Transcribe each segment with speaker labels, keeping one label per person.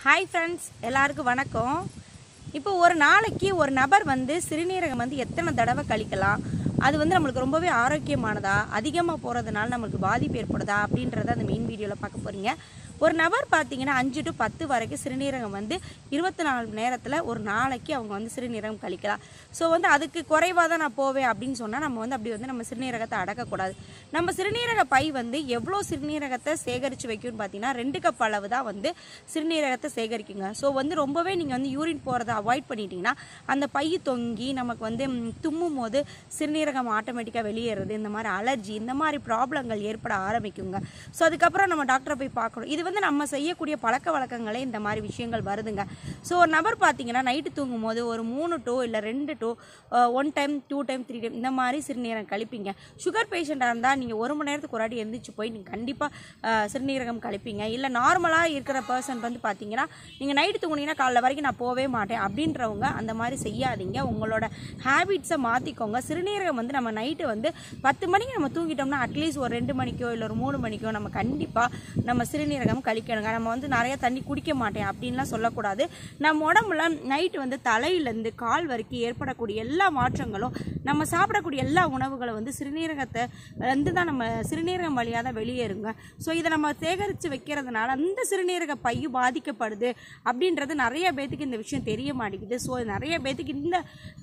Speaker 1: hi friends எல்லாருக்கும் வணக்கம் இப்போ ஒரு நாளைக்கு ஒரு நபர் வந்து சிறுநீரகம் வந்து எத்தனை தடவை கழிக்கலாம் அது வந்து நம்மளுக்கு ரொம்பவே ஆரோக்கியமானதா அதிகமாக போகிறதுனால நம்மளுக்கு பாதிப்பு ஏற்படுதா அப்படின்றத அந்த மெயின் வீடியோவில் பார்க்க போகிறீங்க ஒரு நபர் பார்த்தீங்கன்னா அஞ்சு டு பத்து வரைக்கும் சிறுநீரகம் வந்து இருபத்தி நாலு மணி நேரத்தில் ஒரு நாளைக்கு அவங்க வந்து சிறுநீரகம் கழிக்கலாம் ஸோ வந்து அதுக்கு குறைவாக தான் நான் போவேன் அப்படின்னு சொன்னால் நம்ம வந்து அப்படி வந்து நம்ம சிறுநீரகத்தை அடக்கக்கூடாது நம்ம சிறுநீரக பை வந்து எவ்வளோ சிறுநீரகத்தை சேகரித்து வைக்கும்னு பார்த்தீங்கன்னா ரெண்டு கப் அளவு தான் வந்து சிறுநீரகத்தை சேகரிக்குங்க ஸோ வந்து ரொம்பவே நீங்கள் வந்து யூரின் போகிறத அவாய்ட் பண்ணிட்டீங்கன்னா அந்த பை தொங்கி நமக்கு வந்து ம், தும்மும் போது சிறுநீரகம் ஆட்டோமேட்டிக்காக வெளியேறது இந்த மாதிரி அலர்ஜி இந்த மாதிரி ப்ராப்ளங்கள் ஏற்பட ஆரம்பிக்குங்க ஸோ அதுக்கப்புறம் நம்ம டாக்டரை போய் பார்க்கணும் இது வந்து நம்ம செய்யக்கூடிய பழக்க வழக்கங்களே இந்த மாதிரி விஷயங்கள் வருதுங்க ஸோ ஒரு நபர் பார்த்தீங்கன்னா நைட்டு தூங்கும் போது ஒரு மூணு டோ இல்லை ரெண்டு டோ one time two time three time இந்த மாதிரி சிறுநீரகம் கழிப்பீங்க சுகர் பேஷண்ட்டாக இருந்தால் நீங்கள் ஒரு மணி நேரத்துக்கு ஒரு வாட்டி எந்திரிச்சு போய் நீங்கள் கண்டிப்பாக சிறுநீரகம் கழிப்பீங்க இல்லை நார்மலாக இருக்கிற பர்சன் வந்து பார்த்தீங்கன்னா நீங்கள் நைட்டு தூங்குனீங்கன்னா காலைல வரைக்கும் நான் போவே மாட்டேன் அப்படின்றவங்க அந்த மாதிரி செய்யாதீங்க உங்களோட ஹேபிட்ஸை மாற்றிக்கோங்க சிறுநீரகம் வந்து நம்ம நைட்டு வந்து பத்து மணிக்கு நம்ம தூங்கிட்டோம்னா அட்லீஸ்ட் ஒரு ரெண்டு மணிக்கோ இல்லை ஒரு மூணு மணிக்கோ நம்ம கண்டிப்பாக நம்ம சிறுநீரகம் கழிக்கணுங்க நம்ம வந்து நிறைய தண்ணி குடிக்க மாட்டேன் அப்படின்லாம் சொல்லக்கூடாது நம்ம உடம்புல நைட்டு வந்து தலையிலேருந்து கால் வரைக்கும் ஏற்படக்கூடிய எல்லா மாற்றங்களும் நம்ம சாப்பிடக்கூடிய எல்லா உணவுகளும் வந்து சிறுநீரகத்தை வந்து தான் நம்ம சிறுநீரகம் வழியாக தான் வெளியேறுங்க ஸோ இதை நம்ம சேகரித்து வைக்கிறதுனால அந்த சிறுநீரக பையும் பாதிக்கப்படுது அப்படின்றது நிறைய பேத்துக்கு இந்த விஷயம் தெரிய மாட்டேங்குது ஸோ நிறைய பேத்துக்கு இந்த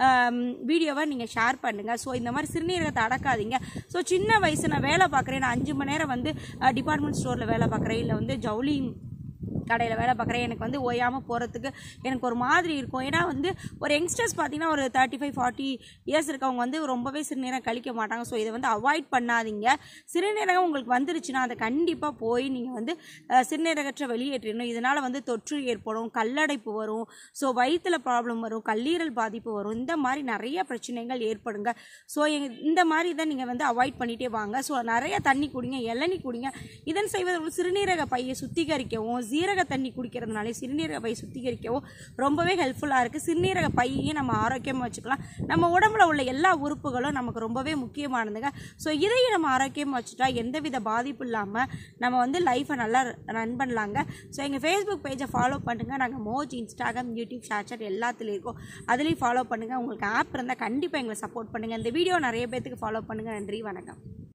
Speaker 1: வீடியோவை நீங்கள் ஷேர் பண்ணுங்கள் ஸோ இந்த மாதிரி சிறுநீரகத்தை அடக்காதீங்க ஸோ சின்ன வயசு நான் வேலை பார்க்குறேன் நான் அஞ்சு மணி நேரம் வந்து டிபார்ட்மெண்ட் ஸ்டோரில் வேலை பார்க்குறேன் இல்லை வந்து ஜவுளி கடையில் வேலை பார்க்குறேன் எனக்கு வந்து ஓயாமல் போகிறதுக்கு எனக்கு ஒரு மாதிரி இருக்கும் ஏன்னா வந்து ஒரு யங்ஸ்டர்ஸ் பார்த்தீங்கன்னா ஒரு தேர்ட்டி ஃபைவ் ஃபார்ட்டி இயர்ஸ் இருக்கவங்க வந்து ரொம்பவே சிறுநீரகம் கழிக்க மாட்டாங்க ஸோ இதை வந்து அவாய்ட் பண்ணாதீங்க சிறுநீரகம் உங்களுக்கு வந்துருச்சுன்னா அதை கண்டிப்பாக போய் நீங்கள் வந்து அஹ், சிறுநீரகற்ற வெளியேற்றிடணும் இதனால் வந்து தொற்று ஏற்படும் கல்லடைப்பு வரும் ஸோ வயிற்றில் ப்ராப்ளம் வரும் கல்லீரல் பாதிப்பு வரும் இந்த மாதிரி நிறைய பிரச்சனைகள் ஏற்படுங்க ஸோ இந்த மாதிரி தான் நீங்கள் வந்து அவாய்ட் பண்ணிகிட்டே வாங்க ஸோ நிறைய தண்ணி குடிங்க இளநீ குடிங்க இதன் செய்வது சிறுநீரக பையை சுத்திகரிக்கவும் சீரக தண்ணி குடிக்கிறதுனால சிறுநீரக பையை சுத்திகரிக்கவும் ரொம்பவே ஹெல்ப்ஃபுல்லாக இருக்குது சிறுநீரக பையையும் நம்ம ஆரோக்கியமாக வச்சுக்கலாம் நம்ம உடம்புல உள்ள எல்லா உறுப்புகளும் நமக்கு ரொம்பவே முக்கியமானதுங்க ஸோ இதையும் நம்ம ஆரோக்கியமாக வச்சுட்டா எந்தவித பாதிப்பு இல்லாமல் நம்ம வந்து லைஃப்பை நல்லா ரன் பண்ணலாங்க ஸோ எங்கள் ஃபேஸ்புக் பேஜை ஃபாலோ பண்ணுங்கள் நாங்கள் மோஜ் இன்ஸ்டாகிராம் யூடியூப் ஷேர்சாட் எல்லாத்துலேயும் இருக்கோம் அதுலேயும் ஃபாலோ பண்ணுங்கள் உங்களுக்கு ஆப் இருந்தால் கண்டிப்பாக எங்களை சப்போர்ட் பண்ணுங்கள் இந்த வீடியோ நிறைய பேத்துக்கு ஃபாலோ பண்ணுங்கள் நன்றி வணக்கம்